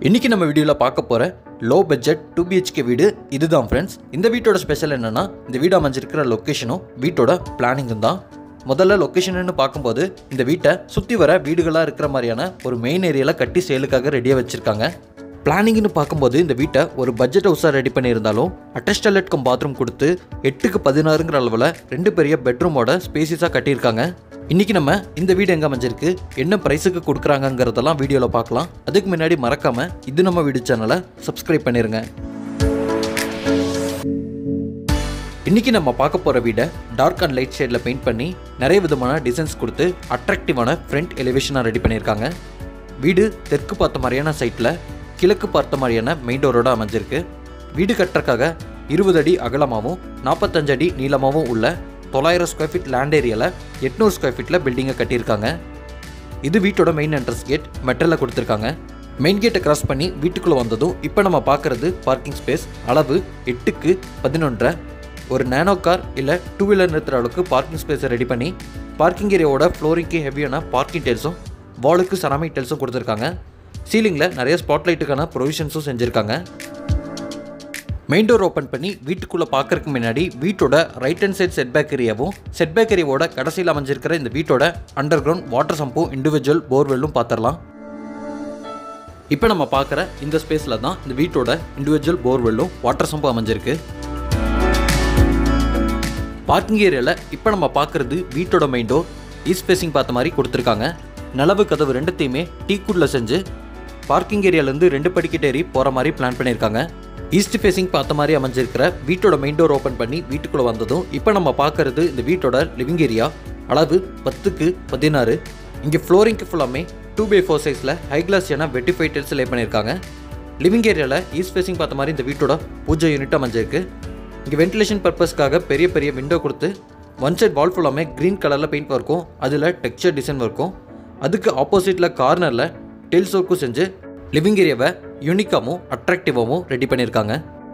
இன்றைக்கி நம்ம வீடியோவில் பார்க்க போகிற லோ பட்ஜெட் டூ பிஹெச்கே வீடு இதுதான் ஃப்ரெண்ட்ஸ் இந்த வீட்டோட ஸ்பெஷல் என்னென்னா இந்த வீடு அமைஞ்சிருக்கிற லொக்கேஷனும் வீட்டோட பிளானிங்கும் தான் முதல்ல லொக்கேஷன்னு பார்க்கும்போது இந்த வீட்டை சுற்றி வர வீடுகளாக இருக்கிற மாதிரியான ஒரு மெயின் ஏரியாவில் கட்டி சேலுக்காக ரெடியாக வச்சுருக்காங்க பிளானிங்னு பார்க்கும்போது இந்த வீட்டை ஒரு பட்ஜெட் ஹவுஸாக ரெடி பண்ணியிருந்தாலும் அட்டச் டாய்லெட் கம் பாத்ரூம் கொடுத்து எட்டுக்கு பதினாறுங்கிற அளவில் ரெண்டு பெரிய பெட்ரூமோட ஸ்பேசிஸாக கட்டியிருக்காங்க இன்றைக்கி நம்ம இந்த வீடு எங்கே அமைஞ்சிருக்கு என்ன ப்ரைஸுக்கு கொடுக்குறாங்கங்கிறதெல்லாம் வீடியோவில் பார்க்கலாம் அதுக்கு முன்னாடி மறக்காமல் இது நம்ம வீடு சேனலை சப்ஸ்கிரைப் பண்ணிடுங்க இன்றைக்கி நம்ம பார்க்க போகிற வீடை டார்க் அண்ட் லைட் ஷேடில் பெயிண்ட் பண்ணி நிறைய விதமான டிசைன்ஸ் கொடுத்து அட்ராக்டிவான ஃப்ரண்ட் எலிவேஷனாக ரெடி பண்ணியிருக்காங்க வீடு தெற்கு பார்த்த மாதிரியான சைட்டில் கிழக்கு பார்த்த மாதிரியான மெயின் டோரோட அமைஞ்சிருக்கு வீடு கட்டுறக்காக இருபது அடி அகலமாகவும் நாற்பத்தஞ்சு அடி நீளமாகவும் உள்ள தொள்ளாயிரம் ஸ்கொயர் ஃபீட் லேண்ட் ஏரியாவில் எட்நூறு ஸ்கொயர் ஃபீட்டில் பில்டிங்கை கட்டியிருக்காங்க இது வீட்டோட மெயின் என்ட்ரன்ஸ் கேட் மெட்டலில் கொடுத்துருக்காங்க மெயின் கேட்டை கிராஸ் பண்ணி வீட்டுக்குள்ளே வந்ததும் இப்போ நம்ம பார்க்குறது பார்க்கிங் ஸ்பேஸ் அளவு எட்டுக்கு பதினொன்றரை ஒரு நேனோ கார் இல்லை டூ வீலர் நிறுத்துகிற அளவுக்கு பார்க்கிங் ஸ்பேஸை ரெடி பண்ணி பார்க்கிங் ஏரியாவோட ஃப்ளோரிங்க்கு ஹெவியான பார்க்கிங் டைல்ஸும் வாலுக்கு செராமிக் டைல்ஸும் கொடுத்துருக்காங்க சீலிங்கில் நிறைய ஸ்பாட்லைட்டுக்கான ப்ரொவிஷன்ஸும் செஞ்சுருக்காங்க மெயின் டோர் ஓப்பன் பண்ணி வீட்டுக்குள்ளே பார்க்கறதுக்கு முன்னாடி வீட்டோட ரைட் ஹேண்ட் சைட் செட்பேக் ஏரியாவும் செட்பேக் ஏரியாவோட கடைசியில் அமைஞ்சிருக்கிற இந்த வீட்டோட அண்டர் கிரவுண்ட் வாட்டர் சம்பும் இண்டிவிஜுவல் போர்வெல்லும் பார்த்துடலாம் இப்போ நம்ம பார்க்குற இந்த ஸ்பேஸில் தான் இந்த வீட்டோட இண்டிவிஜுவல் போர்வெல்லும் வாட்டர் சம்பும் அமைஞ்சிருக்கு பார்க்கிங் ஏரியாவில் இப்போ நம்ம பார்க்குறது வீட்டோட மெயின் டோர் ஈஸ்ட் ஃபேஸிங் பார்த்த மாதிரி கொடுத்துருக்காங்க நிலவு கதவு ரெண்டுத்தையுமே டீக்குட்டில் செஞ்சு பார்க்கிங் ஏரியாலேருந்து ரெண்டு படிக்கட்டு ஏறி போகிற மாதிரி பிளான் பண்ணியிருக்காங்க ஈஸ்ட் ஃபேஸிங் பார்த்த மாதிரி அமைஞ்சிருக்கிற வீட்டோட மெயின் டோர் ஓப்பன் பண்ணி வீட்டுக்குள்ளே வந்ததும் இப்போ நம்ம பார்க்குறது இந்த வீட்டோட லிவிங் ஏரியா அளவு பத்துக்கு பதினாறு இங்கே ஃப்ளோரிங்க்கு ஃபுல்லாமே டூ பை ஃபோர் சைஸில் ஹை கிளாஸ் என வெட்டிஃபை டைல்ஸ் லே பண்ணியிருக்காங்க லிவிங் ஏரியாவில் ஈஸ்ட் ஃபேஸிங் பார்த்த மாதிரி இந்த வீட்டோட பூஜை யூனிட் அமைஞ்சிருக்கு இங்கே வென்டிலேஷன் பர்பஸ்க்காக பெரிய பெரிய விண்டோ கொடுத்து ஒன் சைட் வால் ஃபுல்லாமே க்ரீன் கலரில் பெயிண்ட் ஒர்க்கும் அதில் டெக்ஸ்சர் டிசைன் ஒர்க்கும் அதுக்கு ஆப்போசிட்டில் கார்னரில் டெல்ஸ் ஒர்க்கும் செஞ்சு லிவிங் ஏரியாவை யூனிக்காகவும் அட்ராக்டிவாகவும் ரெடி பண்ணியிருக்காங்க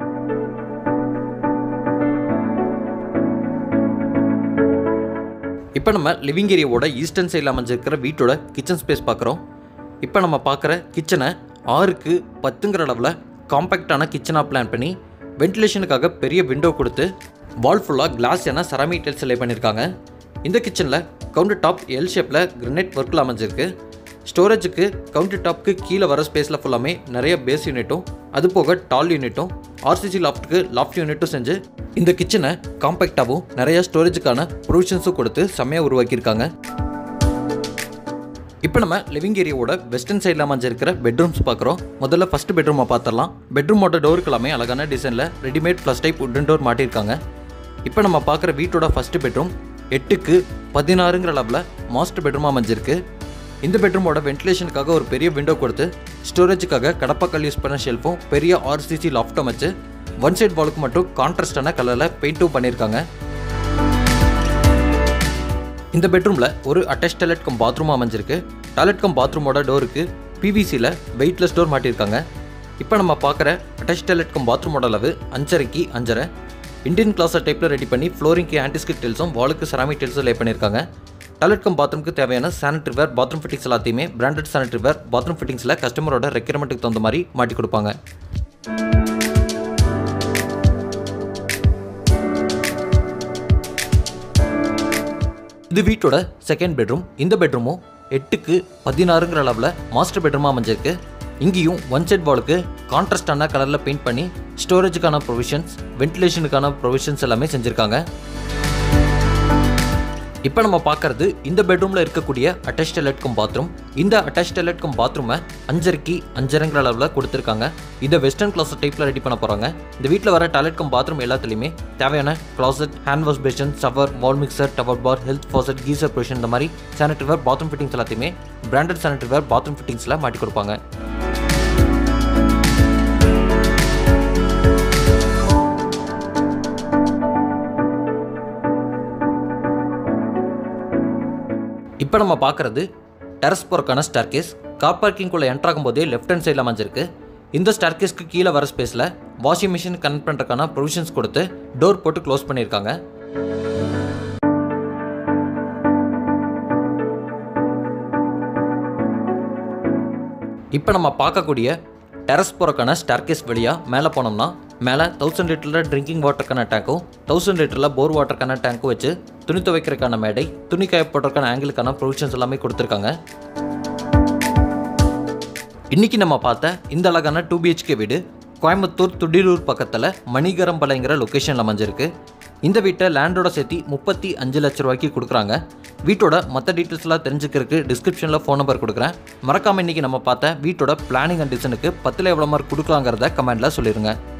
இப்போ நம்ம லிவிங் ஏரியாவோட ஈஸ்டர்ன் சைடில் அமைஞ்சிருக்கிற வீட்டோட கிச்சன் ஸ்பேஸ் பார்க்குறோம் இப்போ நம்ம பார்க்குற கிச்சனை ஆறுக்கு பத்துங்கிற அளவில் காம்பேக்டான கிச்சனாக பிளான் பண்ணி வென்டிலேஷனுக்காக பெரிய விண்டோ கொடுத்து வால் ஃபுல்லாக கிளாஸ் என செராமிக் டைல்ஸ் லே பண்ணியிருக்காங்க இந்த கிச்சனில் கவுண்டர் டாப் எல் ஷேப்பில் கிரனைட் ஒர்க்கில் அமைஞ்சிருக்கு ஸ்டோரேஜுக்கு கவுண்டர் டாப்க்கு கீழே வர ஸ்பேஸில் ஃபுல்லாமே நிறைய பேஸ் யூனிட்டும் அது போக டால் யூனிட்டும் ஆர்சிசி லாஃப்ட்டுக்கு லாஃப்ட் யூனிட்டும் செஞ்சு இந்த கிச்சனை காம்பேக்டாகவும் நிறைய ஸ்டோரேஜுக்கான ப்ரொவிஷன்ஸும் கொடுத்து செம்மையாக உருவாக்கியிருக்காங்க இப்போ நம்ம லிவிங் ஏரியாவோட வெஸ்டர்ன் சைடில் அமைஞ்சிருக்கிற பெட்ரூம்ஸ் பார்க்குறோம் முதல்ல ஃபர்ஸ்ட் பெட்ரூமை பார்த்துடலாம் பெட்ரூமோட டோருக்கு எல்லாமே அழகான டிசைனில் readymade plus type wooden door மாட்டியிருக்காங்க இப்போ நம்ம பார்க்குற வீட்டோட ஃபர்ஸ்ட் பெட்ரூம் எட்டுக்கு பதினாறுங்கிற அளவில் மாஸ்டர் பெட்ரூம் அமைஞ்சிருக்கு இந்த பெட்ரூமோட வென்டிலேஷனுக்காக ஒரு பெரிய விண்டோ கொடுத்து ஸ்டோரேஜுக்காக கடப்பாக்கல் யூஸ் பண்ண ஷெல்ஃபும் பெரிய ஆர்சிசி லாஃப்ட்டும் வச்சு ஒன் சைட் வாலுக்கு மட்டும் கான்ட்ராஸ்டான கலரில் பெயிண்ட்டும் பண்ணியிருக்காங்க இந்த பெட்ரூமில் ஒரு அட்டாச் டாய்லெட் கம் பாத்ரூம் அமைஞ்சிருக்கு டாய்லெட் கம் பாத்ரூமோட டோருக்கு பிவிசியில் வெயிட்லெஸ் டோர் மாட்டியிருக்காங்க இப்போ நம்ம பார்க்குற அட்டாச் டாய்லெட் கம் பாத்ரூமோட அளவு அஞ்சரைக்கு அஞ்சரை இந்தியன் கிளாஸர் டைப்பில் ரெடி பண்ணி ஃப்ளோரிங்க்கு ஆன்டிஸ்கிட் டெல்ஸும் வாலுக்கு செராமிக் டெல்ஸும் லே பண்ணியிருக்காங்க டாய்லெட் கம் பாத்ரூமுக்கு தேவையான சானிட்டரி வேர் பாத்ரூம் ஃபிட்டிங்ஸ் எல்லாத்தையுமே பிராண்டட் சானிட்டரி வேர் பாத்ரூம் ஃபிட்டிங்ஸில் கஸ்டமரோட ரெக்யர்மெண்ட்டுக்கு தகுந்த மாதிரி மாட்டி கொடுப்பாங்க இது வீட்டோட செகண்ட் பெட்ரூம் இந்த பெட்ரூமும் எட்டுக்கு பதினாறுங்கிற அளவில் மாஸ்டர் பெட்ரூமாக அமைஞ்சிருக்கு இங்கேயும் ஒன் சைட் வாலுக்கு கான்ட்ராஸ்டான கலரில் பெயிண்ட் பண்ணி ஸ்டோரேஜுக்கான ப்ரொவிஷன்ஸ் வென்டிலேஷனுக்கான ப்ரொவிஷன்ஸ் எல்லாமே செஞ்சுருக்காங்க இப்போ நம்ம பார்க்கறது இந்த பெட்ரூமில் இருக்கக்கூடிய அட்டாச் டாய்லெட் கம் பாத்ரூம் இந்த அட்டாச் டாய்லெட் கம் பாத்ரூமை அஞ்சரைக்கு அஞ்சரைங்கிற அளவில் கொடுத்துருக்காங்க இதை வெஸ்டர்ன் கிளாஸ் டைப்பில் ரெடி பண்ண போகிறாங்க இந்த வீட்டில் வர டாய்லெட் கம் பாத்ரூம் எல்லாத்துலேயுமே தேவையான closet hand wash basin shower wall mixer towel bar health faucet geyser provision இந்த மாதிரி சானிட்டரி வேர் பாத்ரூம் ஃபிட்டிங்ஸ் எல்லாத்தையுமே பிராண்டட் சானிட்டரி வேர் பாத்ரூம் ஃபிட்டிங்ஸில் மாட்டி கொடுப்பாங்க இப்போ நம்ம பார்க்குறது டெரஸ் போகிறக்கான ஸ்டார்கேஸ் கார் பார்க்கிங்குள்ளே என்ட்ராகும் போதே லெஃப்ட் ஹேண்ட் சைடில் அமைஞ்சிருக்கு இந்த ஸ்டார்கேஸ்க்கு கீழே வர ஸ்பேஸில் வாஷிங் மிஷின் கனெக்ட் பண்ணுறதுக்கான ப்ரொவிஷன்ஸ் கொடுத்து டோர் போட்டு க்ளோஸ் பண்ணியிருக்காங்க இப்போ நம்ம பார்க்கக்கூடிய டெரஸ் போகிறக்கான ஸ்டார்கேஸ் வழியாக மேலே போனோம்னா மேலே தௌசண்ட் லிட்டரில் ட்ரிங்கிங் வாட்டருக்கான டேங்க்கும் தௌசண்ட் லிட்டரில் போர் வாட்டருக்கான டேங்க்கும் வச்சு துணி துவைக்கிறதுக்கான மேடை துணி காய போடுறதுக்கான ஆங்கிளுக்கான ப்ரொவிஷன்ஸ் எல்லாமே கொடுத்துருக்காங்க இன்னைக்கு நம்ம பார்த்த இந்த அழகான டூ பிஹெச்கே வீடு கோயம்புத்தூர் துடிலூர் பக்கத்தில் மணிகரம்பலைங்கிற லொக்கேஷனில் அமைஞ்சிருக்கு இந்த வீட்டை லேண்டோட சேர்த்து முப்பத்தி அஞ்சு லட்ச ரூபாய்க்கு கொடுக்குறாங்க வீட்டோட மற்ற டீட்டெயில்ஸ்லாம் தெரிஞ்சுக்கிறதுக்கு டிஸ்கிரிப்ஷனில் ஃபோன் நம்பர் கொடுக்குறேன் மறக்காமல் இன்றைக்கி நம்ம பார்த்த வீட்டோட பிளானிங் அண்ட் டிசைனுக்கு பத்தில் எவ்வளோ மார்க் கொடுக்கலாங்கிறத கமெண்ட்டில் சொல்லிடுங்க